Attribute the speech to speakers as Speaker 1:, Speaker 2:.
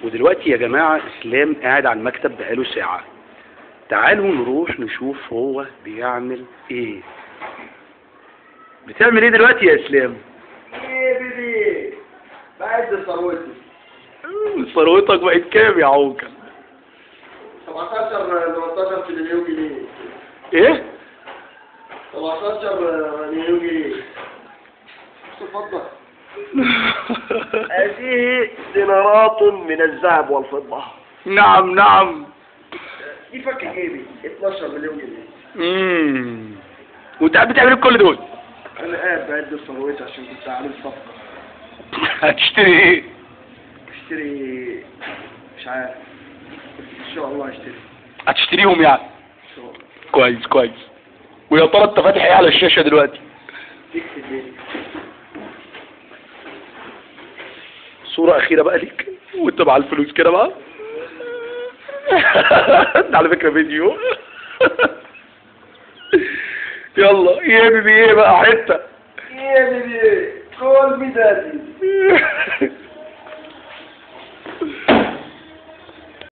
Speaker 1: ودلوقتي يا جماعة اسلام قاعد على المكتب بقاله ساعة تعالوا نروح نشوف هو بيعمل ايه بتعمل ايه دلوقتي يا اسلام
Speaker 2: ايه بيبي بعد ثروتي
Speaker 1: ثروتك بقت كام يا عوكل
Speaker 2: 17 18 مليون جنيه
Speaker 1: ايه
Speaker 2: 17 مليون جنيه تفضل هذه دينارات من الذهب والفضة
Speaker 1: نعم نعم
Speaker 2: دي فك جيبي 12 مليون جنيه
Speaker 1: امم وانت قاعد بتعمل إيه بكل دول
Speaker 2: انا قاعد بعد ثروتي عشان كنت عامل صفقة
Speaker 1: هتشتري ايه
Speaker 2: اشتري مش عارف ان شاء الله اشتري
Speaker 1: هتشتريهم يعني
Speaker 2: ان شاء الله
Speaker 1: كويس كويس ويا ترى انت فاتح ايه على الشاشة دلوقتي
Speaker 2: تكتب ايه
Speaker 1: صورة أخيرة بقى ليك وأنت مع الفلوس كده بقى ده على فكرة فيديو يلا يا بيبي ايه بقى حتة
Speaker 2: ايه بيبي كل ميدادي